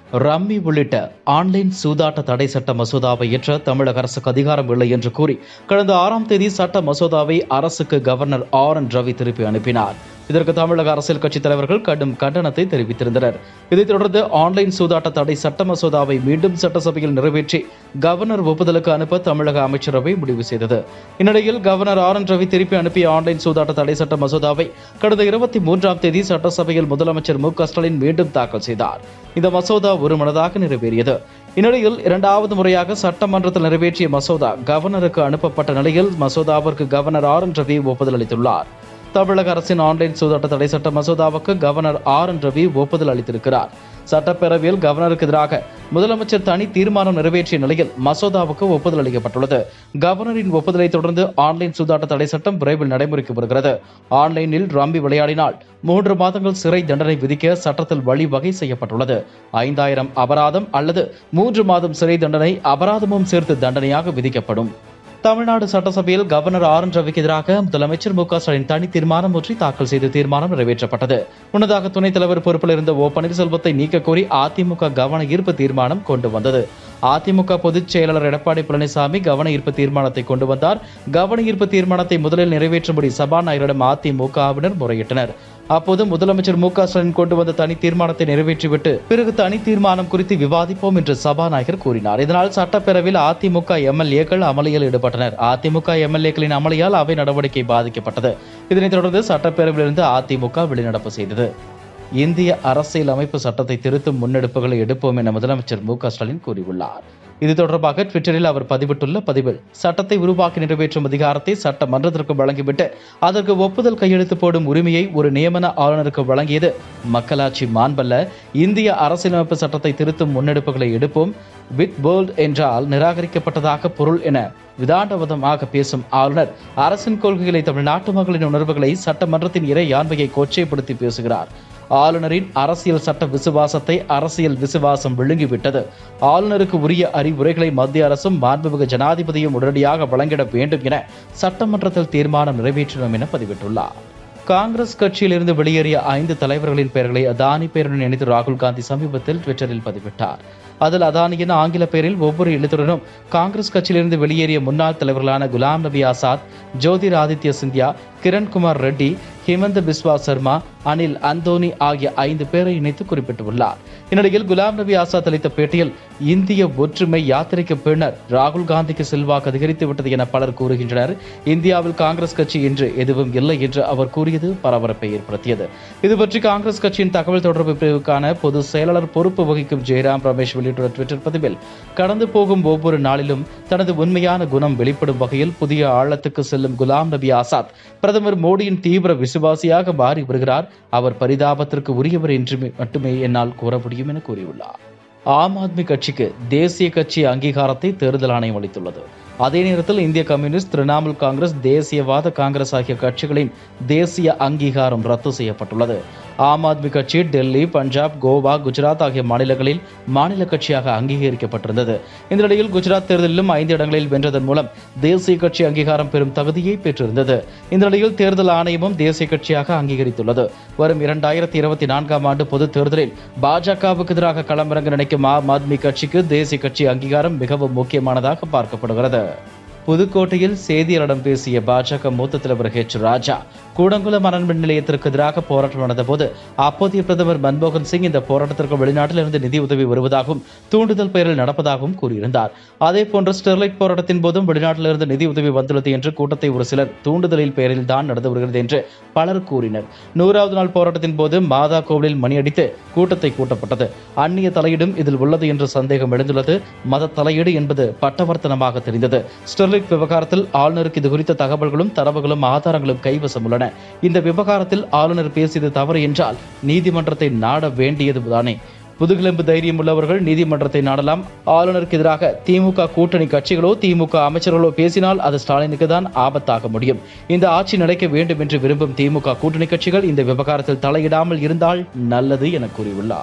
rummy உள்ளிட்ட online சூதாட்ட தடை சட்ட மசோதாவை ஏற்ற தமிழக அரசுக்கு அதிகாரம் இல்லை என்று கூறி கடந்த ஆறாம் தேதி சட்ட மசோதாவை அரசுக்கு கவர்னர் ஆர் என் ரவி திருப்பி அனுப்பினார் இதற்கு தமிழக அரசியல் கட்சித் தலைவர்கள் கடும் கண்டனத்தை தெரிவித்திருந்தனர் இதைத் தொடர்ந்து ஆன்லைன் சூதாட்ட தடை சட்ட மசோதாவை மீண்டும் சட்டசபையில் நிறைவேற்றி கவர்னர் ஒப்புதலுக்கு அனுப்ப தமிழக அமைச்சரவை முடிவு செய்தது இந்நிலையில் கவர்னர் ஆர் என் ரவி திருப்பி அனுப்பிய ஆன்லைன் சூதாட்ட தடை சட்ட மசோதாவை கடந்த இருபத்தி மூன்றாம் தேதி சட்டசபையில் முதலமைச்சர் மு க ஸ்டாலின் மீண்டும் தாக்கல் செய்தார் இந்த மசோதா ஒருமனதாக நிறைவேறியது இந்நிலையில் இரண்டாவது முறையாக சட்டமன்றத்தில் நிறைவேற்றிய மசோதா கவர்னருக்கு அனுப்பப்பட்ட நிலையில் மசோதாவிற்கு கவர்னர் ஆர் என் ரவி ஒப்புதல் அளித்துள்ளார் தமிழக அரசின் ஆன்லைன் சூதாட்ட தடை சட்ட மசோதாவுக்கு கவர்னர் ஆர் என் ரவி ஒப்புதல் அளித்திருக்கிறார் சட்டப்பேரவையில் கவர்னருக்கு எதிராக முதலமைச்சர் தனி தீர்மானம் நிறைவேற்றிய நிலையில் மசோதாவுக்கு ஒப்புதல் அளிக்கப்பட்டுள்ளது கவர்னரின் ஒப்புதலை தொடர்ந்து ஆன்லைன் சூதாட்ட தடை சட்டம் விரைவில் நடைமுறைக்கு வருகிறது ஆன்லைனில் ரம்மி விளையாடினால் மூன்று மாதங்கள் சிறை தண்டனை விதிக்க சட்டத்தில் வழிவகை செய்யப்பட்டுள்ளது ஐந்தாயிரம் அபராதம் அல்லது மூன்று மாதம் சிறை தண்டனை அபராதமும் சேர்த்து தண்டனையாக விதிக்கப்படும் தமிழ்நாடு சட்டசபையில் கவர்னர் ஆர் என் ரவிக்கு எதிராக முதலமைச்சர் மு க ஸ்டாலின் தனி தீர்மானம் ஒற்றி தாக்கல் செய்த தீர்மானம் நிறைவேற்றப்பட்டது முன்னதாக துணைத் தலைவர் பொறுப்பில் இருந்த ஓ பன்னீர்செல்வத்தை நீக்க கோரி அதிமுக கவன ஈர்ப்பு தீர்மானம் கொண்டு வந்தது அதிமுக பொதுச் செயலாளர் எடப்பாடி பழனிசாமி கவன ஈர்ப்பு தீர்மானத்தை கொண்டு வந்தார் கவன ஈர்ப்பு தீர்மானத்தை முதலில் நிறைவேற்றும்படி சபாநாயகரிடம் அதிமுகவினர் முறையிட்டனர் அப்போது முதலமைச்சர் மு க ஸ்டாலின் கொண்டு வந்த தனி தீர்மானத்தை நிறைவேற்றிவிட்டு பிறகு தனி தீர்மானம் குறித்து விவாதிப்போம் என்று சபாநாயகர் கூறினார் இதனால் சட்டப்பேரவையில் அதிமுக எம்எல்ஏக்கள் அமளியில் ஈடுபட்டனர் அதிமுக எம்எல்ஏக்களின் அமளியால் அவை நடவடிக்கை பாதிக்கப்பட்டது இதனைத் தொடர்ந்து சட்டப்பேரவையிலிருந்து அதிமுக வெளிநடப்பு செய்தது இந்திய அரசியல் அமைப்பு சட்டத்தை திருத்தும் முன்னெடுப்புகளை எடுப்போம் என முதலமைச்சர் மு க ஸ்டாலின் கூறியுள்ளார் இது தொடர்பாக ட்விட்டரில் அவர் பதிவிட்டுள்ள பதிவில் சட்டத்தை உருவாக்கி நிறைவேற்றும் அதிகாரத்தை சட்டமன்றத்திற்கு வழங்கிவிட்டு அதற்கு ஒப்புதல் கையெழுத்து போடும் உரிமையை ஒரு நியமன ஆளுநருக்கு வழங்கியது மக்களாட்சி மாண்பல்ல இந்திய அரசியலமைப்பு சட்டத்தை திருத்தும் முன்னெடுப்புகளை எடுப்போம் வித் வேர்ல்ட் என்றால் நிராகரிக்கப்பட்டதாக பொருள் என விதாண்டவதமாக பேசும் ஆளுநர் அரசின் கொள்கைகளை தமிழ்நாட்டு மக்களின் உணர்வுகளை சட்டமன்றத்தின் இறையாண்மையை கொச்சைப்படுத்தி பேசுகிறார் ஆளுநரின் அரசியல் சட்ட விசுவாசத்தை அரசியல் விசுவாசம் விழுங்கிவிட்டது ஆளுநருக்கு உரிய அறிவுரைகளை மத்திய அரசும் மாண்புமிகு ஜனாதிபதியும் உடனடியாக வழங்கிட வேண்டும் என சட்டமன்றத்தில் தீர்மானம் நிறைவேற்றினோம் என பதிவிட்டுள்ளார் காங்கிரஸ் கட்சியிலிருந்து வெளியேறிய ஐந்து தலைவர்களின் பெயர்களை அதானி பெயருடன் இணைத்து ராகுல் காந்தி சமீபத்தில் ட்விட்டரில் பதிவிட்டார் அதில் அதானியின் ஆங்கில பெயரில் ஒவ்வொரு எழுத்துடனும் காங்கிரஸ் கட்சியிலிருந்து வெளியேறிய முன்னாள் தலைவர்களான குலாம் நபி ஆசாத் ஜோதிர் ஆதித்ய சிந்தியா கிரண்குமார் ரெட்டி ஹிமந்த பிஸ்வா சர்மா அனில் அந்தோனி ஆகிய ஐந்து பேரை இணைத்து குறிப்பிட்டுள்ளார் இந்நிலையில் குலாம் நபி ஆசாத் அளித்த பேட்டியில் இந்திய ஒற்றுமை யாத்திரைக்கு பின்னர் ராகுல் காந்திக்கு செல்வாக்கு அதிகரித்து விட்டது என பலர் கூறுகின்றனர் இந்தியாவில் காங்கிரஸ் கட்சி என்று எதுவும் இல்லை என்று அவர் கூறியது பரபரப்பை ஏற்படுத்தியது இது பற்றி காங்கிரஸ் கட்சியின் தகவல் தொடர்பு பிரிவுக்கான பொதுச் செயலாளர் பொறுப்பு வகிக்கும் ஜெயராம் ரமேஷ் வெளியிட்டுள்ள ட்விட்டர் பதிவில் கடந்து போகும் ஒவ்வொரு நாளிலும் தனது உண்மையான குணம் வெளிப்படும் வகையில் புதிய ஆழத்துக்கு செல்லும் குலாம் நபி ஆசாத் பிரதமர் மோடியின் தீவிர விசுவாசியாக மாறி வருகிறார் அவர் பரிதாபத்திற்கு உரியவர் என்று மட்டுமே என்னால் கூற முடியும் என கூறியுள்ளார் ஆம் ஆத்மி கட்சிக்கு தேசிய கட்சி அங்கீகாரத்தை தேர்தல் ஆணையம் அளித்துள்ளது அதே நேரத்தில் இந்திய கம்யூனிஸ்ட் திரிணாமுல் காங்கிரஸ் தேசியவாத காங்கிரஸ் ஆகிய கட்சிகளின் தேசிய அங்கீகாரம் ரத்து செய்யப்பட்டுள்ளது ஆம் ஆத்மி கட்சி டெல்லி பஞ்சாப் கோவா குஜராத் ஆகிய மாநிலங்களில் மாநில கட்சியாக அங்கீகரிக்கப்பட்டிருந்தது இந்த நிலையில் குஜராத் தேர்தலிலும் ஐந்து இடங்களில் வென்றதன் மூலம் தேசிய கட்சி அங்கீகாரம் பெறும் தகுதியை பெற்றிருந்தது இந்த நிலையில் தேர்தல் ஆணையமும் தேசிய கட்சியாக அங்கீகரித்துள்ளது வரும் இரண்டாயிரத்தி இருபத்தி நான்காம் ஆண்டு பொது தேர்தலில் பாஜகவுக்கு எதிராக களமிறங்க நினைக்கும் ஆம் ஆத்மி கட்சிக்கு தேசிய கட்சி அங்கீகாரம் மிகவும் முக்கியமானதாக பார்க்கப்படுகிறது புதுக்கோட்டையில் செய்தியாளரிடம் பேசிய பாஜக மூத்த தலைவர் ஹெச் ராஜா கூடங்குளம் அனல்மின் நிலையத்திற்கு எதிராக போராட்டம் நடந்தபோது அப்போதைய பிரதமர் மன்மோகன் சிங் இந்த போராட்டத்திற்கு வெளிநாட்டிலிருந்து நிதி உதவி வருவதாகவும் தூண்டுதல் பெயரில் நடப்பதாகவும் கூறியிருந்தார் அதே போன்று ஸ்டெர்லைட் போராட்டத்தின் போதும் வெளிநாட்டிலிருந்து நிதி உதவி வந்துள்ளது என்று கூட்டத்தை ஒரு சிலர் தூண்டுதலில் பெயரில் தான் நடந்து வருகிறது என்று பலர் கூறினர் நூறாவது நாள் போராட்டத்தின் போது மாதா கோவிலில் மணியடித்து கூட்டத்தை கூட்டப்பட்டது அந்நிய தலையீடும் இதில் உள்ளது என்று சந்தேகம் எழுந்துள்ளது மத தலையீடு என்பது பட்டவர்த்தனமாக தெரிந்தது ஸ்டெர்லைட் விவகாரத்தில் ஆளுநருக்கு இது குறித்த தகவல்களும் தரவுகளும் ஆதாரங்களும் கைவசம் உள்ளன இந்த விவகாரத்தில் ஆளுநர் பேசியது தவறு என்றால் நீதிமன்றத்தை நாட வேண்டியதுதானே புதுகிளம்பு தைரியம் உள்ளவர்கள் நீதிமன்றத்தை நாடலாம் ஆளுநருக்கு எதிராக திமுக கூட்டணி கட்சிகளோ திமுக அமைச்சர்களோ பேசினால் அது ஸ்டாலினுக்கு தான் ஆபத்தாக முடியும் இந்த ஆட்சி நடக்க வேண்டும் என்று விரும்பும் திமுக கூட்டணி கட்சிகள் இந்த விவகாரத்தில் தலையிடாமல் இருந்தால் நல்லது என கூறியுள்ளார்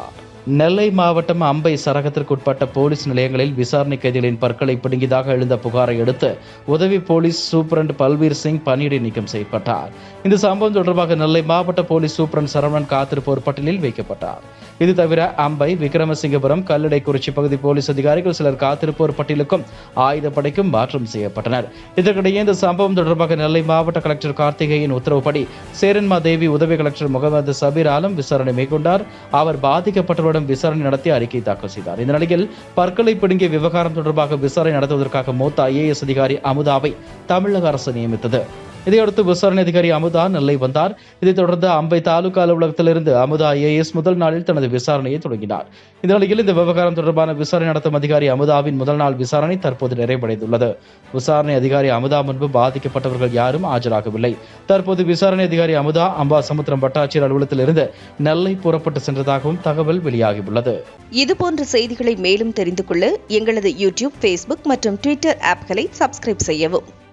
நெல்லை மாவட்டம் அம்பை சரகத்திற்குட்பட்ட போலீஸ் நிலையங்களில் விசாரணை கைதிகளின் பற்களை பிடுங்கியதாக எழுந்த புகாரை அடுத்து உதவி போலீஸ் சூப்பரண்ட் பல்வீர் சிங் பணியிடை நீக்கம் செய்யப்பட்டார் இந்த சம்பவம் தொடர்பாக நெல்லை மாவட்ட போலீஸ் சூப்பரண்ட் சரவணன் காத்திருப்போர் பட்டியலில் வைக்கப்பட்டார் இது தவிர அம்பை விக்ரமசிங்கபுரம் கல்லடைக்குறிச்சி பகுதி போலீஸ் அதிகாரிகள் சிலர் காத்திருப்போர் பட்டியலுக்கும் ஆயுதப்படைக்கும் மாற்றம் செய்யப்பட்டனர் இதற்கிடையே இந்த சம்பவம் தொடர்பாக நெல்லை மாவட்ட கலெக்டர் கார்த்திகேயன் உத்தரவுப்படி சேரன்மா தேவி உதவி கலெக்டர் முகமது சபீர் ஆலம் விசாரணை மேற்கொண்டார் அவர் பாதிக்கப்பட்டவரிடம் விசாரணை நடத்தி அறிக்கை தாக்கல் செய்தார் இந்த நிலையில் பற்களை பிடுங்கிய விவகாரம் தொடர்பாக விசாரணை நடத்துவதற்காக மூத்த ஐஏஎஸ் அதிகாரி அமுதாவை தமிழக அரசு நியமித்தது இதையடுத்து விசாரணை அதிகாரி அமுதா நெல்லை வந்தார் இதைத் தொடர்ந்து அம்பை தாலுகா அலுவலகத்திலிருந்து அமுதா ஐஏஎஸ் முதல் நாளில் தனது விசாரணையை தொடங்கினார் இந்த நிலையில் இந்த விவகாரம் தொடர்பான விசாரணை நடத்தும் அதிகாரி அமுதாவின் முதல் நாள் விசாரணை தற்போது நிறைவடைந்துள்ளது விசாரணை அதிகாரி அமுதா முன்பு பாதிக்கப்பட்டவர்கள் யாரும் ஆஜராகவில்லை தற்போது விசாரணை அதிகாரி அமுதா அம்பாசமுத்திரம் வட்டாட்சியர் அலுவலகத்திலிருந்து நெல்லை புறப்பட்டு சென்றதாகவும் தகவல் வெளியாகியுள்ளது இதுபோன்ற செய்திகளை மேலும் தெரிந்து கொள்ள எங்களது யூடியூப் ஃபேஸ்புக் மற்றும் ட்விட்டர் ஆப்களை சப்ஸ்கிரைப் செய்யவும்